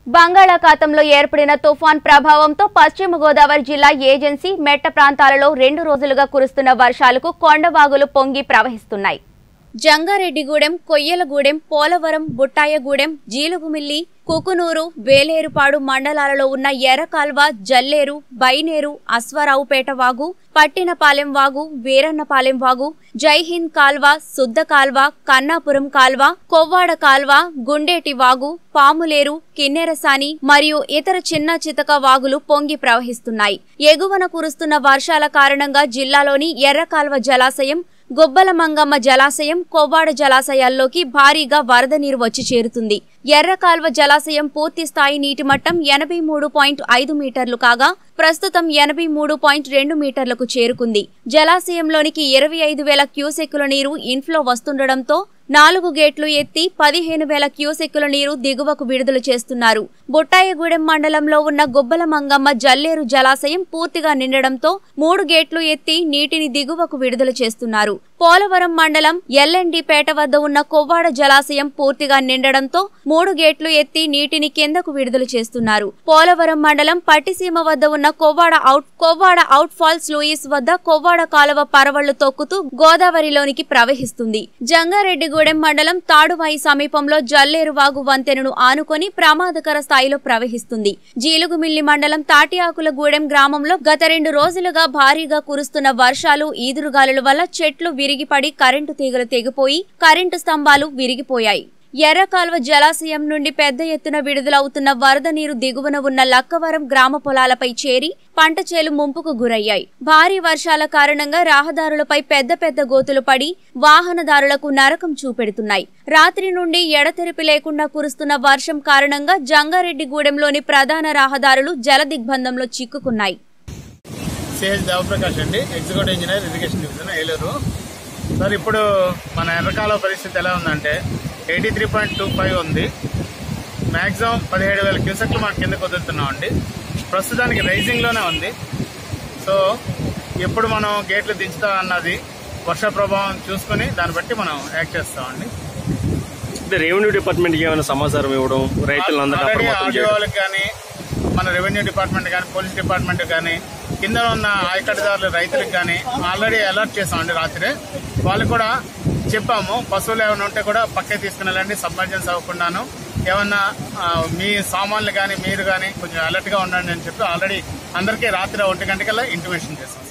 బంగాళాఖాతంలో ఏర్పడిన తుఫాన్ ప్రభావంతో పశ్చిమ గోదావరి జిల్లా ఏజెన్సీ మెట్ట ప్రాంతాలలో రెండు రోజులుగా కురుస్తున్న వర్షాలకు కొండవాగులు పొంగి ప్రవహిస్తున్నాయి జంగారెడ్డిగూడెం కొయ్యలగూడెం పోలవరం బుట్టాయగూడెం జీలుగుమిల్లి కుకునూరు వేలేరుపాడు మండలాలలో ఉన్న ఎర్రకాల్వ జల్లేరు బైనేరు అశ్వారావుపేట వాగు పట్టినపాలెం వాగు వీరన్నపాలెం వాగు జైహింద్ కాల్వ శుద్ధ కాల్వ కన్నాపురం కాల్వ కొవ్వాడ కాల్వ గుండేటి వాగు పాములేరు కిన్నెరసాని మరియు ఇతర చిన్న చితక వాగులు పొంగి ప్రవహిస్తున్నాయి ఎగువన కురుస్తున్న వర్షాల కారణంగా జిల్లాలోని ఎర్రకాల్వ జలాశయం గొబ్బల మంగమ్మ జలాశయం కొవ్వాడ జలాశయాల్లోకి భారీగా వరద నీరు వచ్చి చేరుతుంది ఎర్రకాల్వ జలాశయం పూర్తి స్థాయి నీటి మట్టం ఎనభై మూడు పాయింట్ ఐదు మీటర్లు కాగా ప్రస్తుతం ఎనభై మూడు పాయింట్ రెండు మీటర్లకు చేరుకుంది జలాశయంలోనికి ఇరవై ఐదు వేల క్యూసెక్కుల నీరు ఇన్ఫ్లో వస్తుండటంతో నాలుగు గేట్లు ఎత్తి పదిహేను వేల క్యూసెక్కుల నీరు దిగువకు విడుదల చేస్తున్నారు బుట్టాయగూడెం మండలంలో ఉన్న గొబ్బల మంగమ్మ జల్లేరు జలాశయం పూర్తిగా నిండడంతో మూడు గేట్లు ఎత్తి నీటిని దిగువకు విడుదల చేస్తున్నారు పోలవరం మండలం ఎల్ఎన్డిపేట వద్ద ఉన్న కొవ్వాడ జలాశయం పూర్తిగా నిండడంతో మూడు గేట్లు ఎత్తి నీటిని కిందకు విడుదల చేస్తున్నారు పోలవరం మండలం పట్టిసీమ వద్ద ఉన్న Kovvada out Kovvada out falls sluice వద్ద కొవ్వాడ కాలువ పరవళ్లు తొక్కుతూ గోదావరిలోనికి ప్రవహిస్తుంది జంగారెడ్డిగూడెం మండలం తాడువాయి సమీపంలో జల్లేరు వాగు వంతెనను ఆనుకొని ప్రమాదకర స్థాయిలో ప్రవహిస్తుంది జీలుగుమిల్లి మండలం తాటిఆకులగూడెం గ్రామంలో గత రెండు రోజులుగా భారీగా కురుస్తున్న వర్షాలు ఈదురుగాలుల వల్ల చెట్లు విరిగిపడి కరెంటు తీగలు తెగిపోయి కరెంటు స్తంభాలు విరిగిపోయాయి ఎర్రకాల్వ జలాశయం నుండి పెద్ద ఎత్తున విడుదలవుతున్న వరద నీరు దిగువన ఉన్న లక్కవరం గ్రామ పొలాలపై చేరి పంట చేలు ముంపుకు గురయ్యాయి భారీ వర్షాల కారణంగా రహదారులపై పెద్ద పెద్ద గోతులు పడి వాహనదారులకు నరకం చూపెడుతున్నాయి రాత్రి నుండి ఎడతెరిపి లేకుండా కురుస్తున్న వర్షం కారణంగా జంగారెడ్డిగూడెంలోని ప్రధాన రహదారులు జల దిగ్బంధంలో చిక్కుకున్నాయి సిహెచ్ దేవప్రకాష్ అండి executive engineer irrigation division Eluru sir ఇప్పుడు మన ఎర్రకాల పరిస్థితి ఎలా ఉందంటే eighty three point two five ఉంది మ్యాక్సిమం పదిహేడు వేల క్యూసెక్లు మనం కిందకు వదులుతున్నాం అండి ప్రస్తుతానికి రైజింగ్లోనే ఉంది సో ఎప్పుడు మనం గేట్లు దించుతా అన్నది వర్ష ప్రభావం చూసుకొని దాన్ని బట్టి మనం యాక్ట్ చేస్తామండి అంటే రెవెన్యూ డిపార్ట్మెంట్కి ఏమైనా సమాచారం ఇవ్వడం రైతులందరినీ ఆల్రెడీ అప్రమత్తం చేయడం ఆర్డీఓలకు కానీ మన రెవెన్యూ డిపార్ట్మెంట్ కానీ పోలీస్ డిపార్ట్మెంట్ కానీ కింద ఉన్న ఆయకట్టుదారులు రైతులకు కానీ ఆల్రెడీ అలర్ట్ చేసామండి రాత్రి వాళ్ళు కూడా చెప్పాము పశువులు ఏమైనా ఉంటే కూడా పక్కే తీసుకుని వెళ్ళండి సబ్మర్జెన్స్ అవ్వకుండాను ఏమన్నా ఆ, మీ సామాన్లు కానీ మీరు కానీ కొంచెం అలర్ట్గా ఉండండి అని చెప్పి ఆల్రెడీ అందరికీ రాత్రి ఒంటి గంటకల్లా ఇంటిమేషన్ చేసాం